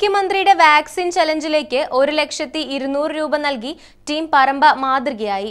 മുഖ്യമന്ത്രിയുടെ വാക്സിൻ ചലഞ്ചിലേക്ക് ഒരു ലക്ഷത്തി ഇരുന്നൂറ് രൂപ നൽകി ടീം പറമ്പ മാതൃകയായി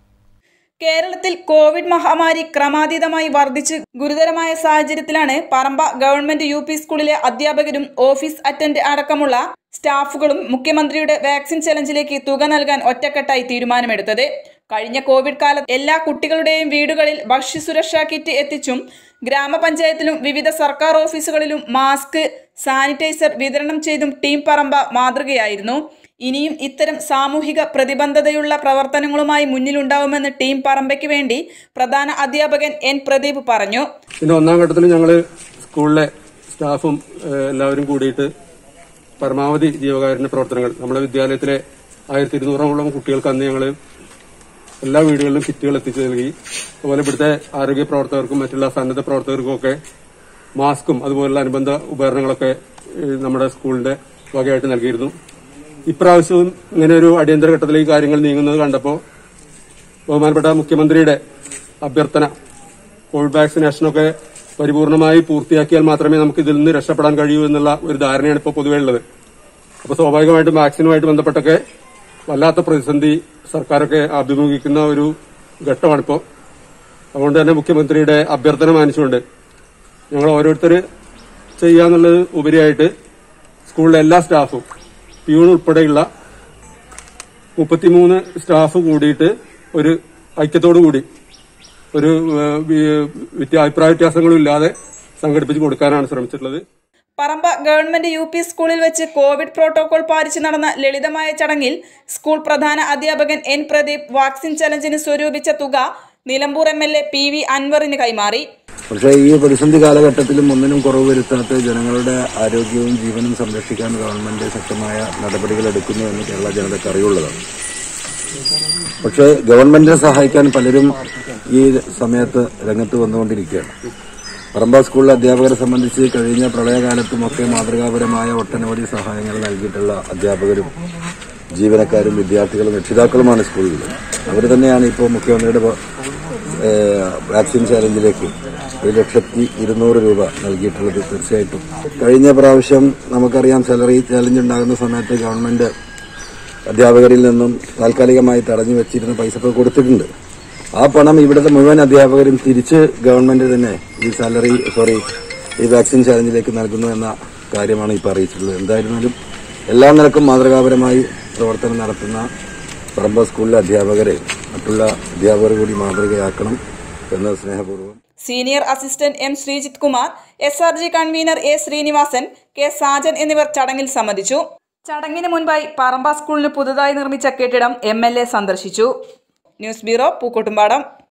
കേരളത്തിൽ കോവിഡ് മഹാമാരി ക്രമാതീതമായി വർദ്ധിച്ച് ഗുരുതരമായ സാഹചര്യത്തിലാണ് പറമ്പ ഗവൺമെന്റ് യു പി സ്കൂളിലെ അധ്യാപകരും ഓഫീസ് അറ്റൻഡ് അടക്കമുള്ള സ്റ്റാഫുകളും മുഖ്യമന്ത്രിയുടെ വാക്സിൻ ചലഞ്ചിലേക്ക് തുക നൽകാൻ ഒറ്റക്കെട്ടായി തീരുമാനമെടുത്തത് കഴിഞ്ഞ കോവിഡ് കാലത്ത് എല്ലാ കുട്ടികളുടെയും വീടുകളിൽ ഭക്ഷ്യസുരക്ഷാ കിറ്റ് എത്തിച്ചും ഗ്രാമപഞ്ചായത്തിലും വിവിധ സർക്കാർ ഓഫീസുകളിലും മാസ്ക് സാനിറ്റൈസർ വിതരണം ചെയ്തും ടീം പറമ്പ മാതൃകയായിരുന്നു ഇനിയും ഇത്തരം സാമൂഹിക പ്രതിബദ്ധതയുള്ള പ്രവർത്തനങ്ങളുമായി മുന്നിലുണ്ടാവുമെന്ന് ടീം പറമ്പയ്ക്ക് വേണ്ടി പ്രധാന അധ്യാപകൻ എൻ പ്രദീപ് പറഞ്ഞു പിന്നെ ഒന്നാം ഘട്ടത്തിൽ ഞങ്ങൾ സ്കൂളിലെ സ്റ്റാഫും ഏഹ്, എല്ലാവരും കൂടിയിട്ട് പരമാവധി ജീവകാരുണ്യ പ്രവർത്തനങ്ങൾ നമ്മുടെ വിദ്യാലയത്തിലെ ആയിരത്തി ഇരുന്നൂറോളം കുട്ടികൾക്ക് അന്ന് ഞങ്ങൾ എല്ലാ വീടുകളിലും കിറ്റുകൾ എത്തിച്ചു നൽകി അതുപോലെ ഇവിടുത്തെ ആരോഗ്യ പ്രവർത്തകർക്കും മറ്റുള്ള സന്നദ്ധ പ്രവർത്തകർക്കും ഒക്കെ മാസ്കും അതുപോലുള്ള അനുബന്ധ ഉപകരണങ്ങളൊക്കെ ഏഹ്, നമ്മുടെ സ്കൂളിന്റെ വകയായിട്ട് നൽകിയിരുന്നു ഇപ്രാവശ്യവും ഇങ്ങനെ ഒരു അടിയന്തര ഘട്ടത്തിലേക്ക് കാര്യങ്ങൾ നീങ്ങുന്നത് കണ്ടപ്പോൾ ബഹുമാനപ്പെട്ട മുഖ്യമന്ത്രിയുടെ അഭ്യർത്ഥന കോവിഡ് വാക്സിനേഷനൊക്കെ പരിപൂർണമായി പൂർത്തിയാക്കിയാൽ മാത്രമേ നമുക്ക് ഇതിൽ നിന്ന് രക്ഷപ്പെടാൻ കഴിയൂ എന്നുള്ള ഒരു ധാരണയാണ് ഇപ്പോൾ പൊതുവേ ഉള്ളത് അപ്പോൾ സ്വാഭാവികമായിട്ടും വാക്സിനുമായിട്ട് ബന്ധപ്പെട്ടൊക്കെ വല്ലാത്ത പ്രതിസന്ധി സർക്കാരൊക്കെ അഭിമുഖീകരിക്കുന്ന ഒരു ഘട്ടമാണിപ്പോൾ അതുകൊണ്ട് തന്നെ മുഖ്യമന്ത്രിയുടെ അഭ്യർത്ഥന മാനിച്ചുകൊണ്ട് ഞങ്ങൾ ഓരോരുത്തർ ചെയ്യാന്നുള്ളത് ഉപരിയായിട്ട് സ്കൂളിലെ എല്ലാ സ്റ്റാഫും പ്യൂൺ ഉൾപ്പെടെയുള്ള മുപ്പത്തിമൂന്ന് സ്റ്റാഫ് കൂടിയിട്ട് ഒരു ഐക്യത്തോടു കൂടി ഒരു ഏഹ്, വി- വ്യത്യ- അഭിപ്രായ വ്യത്യാസങ്ങളും ഇല്ലാതെ സംഘടിപ്പിച്ച് കൊടുക്കാനാണ് ശ്രമിച്ചിട്ടുള്ളത് പറമ്പ ഗവൺമെന്റ് യു പി സ്കൂളിൽ വെച്ച് കോവിഡ് പ്രോട്ടോകോൾ പാലിച്ച് നടന്ന ലളിതമായ ചടങ്ങിൽ സ്കൂൾ പ്രധാന അധ്യാപകൻ എൻ പ്രദീപ് വാക്സിൻ ചലഞ്ചിന് സ്വരൂപിച്ച തുക Nilambur M L A P V അൻവറിന് കൈമാറി പക്ഷേ ഈ പ്രതിസന്ധി കാലഘട്ടത്തിലും ഒന്നിനും കുറവ് വരുത്താത്ത ജനങ്ങളുടെ ആരോഗ്യവും ജീവനും സംരക്ഷിക്കാൻ ഗവൺമെന്റ് ശക്തമായ നടപടികൾ എടുക്കുന്നു എന്ന് കേരള ജനതയ്ക്ക് അറിയുള്ളതാണ് പക്ഷേ ഗവൺമെന്റിനെ സഹായിക്കാൻ പലരും ഈ സമയത്ത് രംഗത്ത് വന്നുകൊണ്ടിരിക്കുകയാണ് പറമ്പ സ്കൂളിലെ അധ്യാപകരെ സംബന്ധിച്ച് കഴിഞ്ഞ പ്രളയകാലത്തുമൊക്കെ മാതൃകാപരമായ ഒട്ടനവധി സഹായങ്ങൾ നൽകിയിട്ടുള്ള അധ്യാപകരും ജീവനക്കാരും വിദ്യാർത്ഥികളും രക്ഷിതാക്കളുമാണ് സ്കൂളിൽ അവർ തന്നെയാണ് ഇപ്പോൾ മുഖ്യമന്ത്രിയുടെ പ- ഏഹ് വാക്സിൻ ചാലഞ്ചിലേക്ക് ഒരു ലക്ഷത്തി ഇരുന്നൂറ് രൂപ നൽകിയിട്ടുള്ളത് തീർച്ചയായിട്ടും കഴിഞ്ഞ പ്രാവശ്യം നമുക്കറിയാം സാലറി ചാലഞ്ച് ഉണ്ടാകുന്ന സമയത്ത് ഗവൺമെന്റ് അധ്യാപകരിൽ നിന്നും താൽക്കാലികമായി തടഞ്ഞു വെച്ചിരുന്ന പൈസ ഇപ്പോൾ കൊടുത്തിട്ടുണ്ട് ആ പണം ഇവിടുത്തെ മുഴുവൻ അധ്യാപകരും തിരിച്ച് ഗവൺമെന്റ് തന്നെ ഈ സാലറി സോറി ഈ വാക്സിൻ ചാലഞ്ചിലേക്ക് നൽകുന്നു എന്ന കാര്യമാണ് ഇപ്പോൾ അറിയിച്ചിട്ടുള്ളത് എന്തായിരുന്നാലും എല്ലാ നിലക്കും മാതൃകാപരമായി പ്രവർത്തനം നടത്തുന്ന പറമ്പ സ്കൂളിലെ അധ്യാപകരെ മറ്റുള്ള അധ്യാപകർ കൂടി മാതൃകയാക്കണം എന്ന് സ്നേഹപൂർവ്വം senior assistant M Sreejith Kumar S R G convener A Srinivasan K Sajan എന്നിവർ ചടങ്ങിൽ സംബന്ധിച്ചു ചടങ്ങിന് മുൻപായി പറമ്പ സ്കൂളിന് പുതുതായി നിർമ്മിച്ച കെട്ടിടം എം എൽ എ സന്ദർശിച്ചു ന്യൂസ് ബ്യൂറോ പൂക്കോട്ടുംപാടം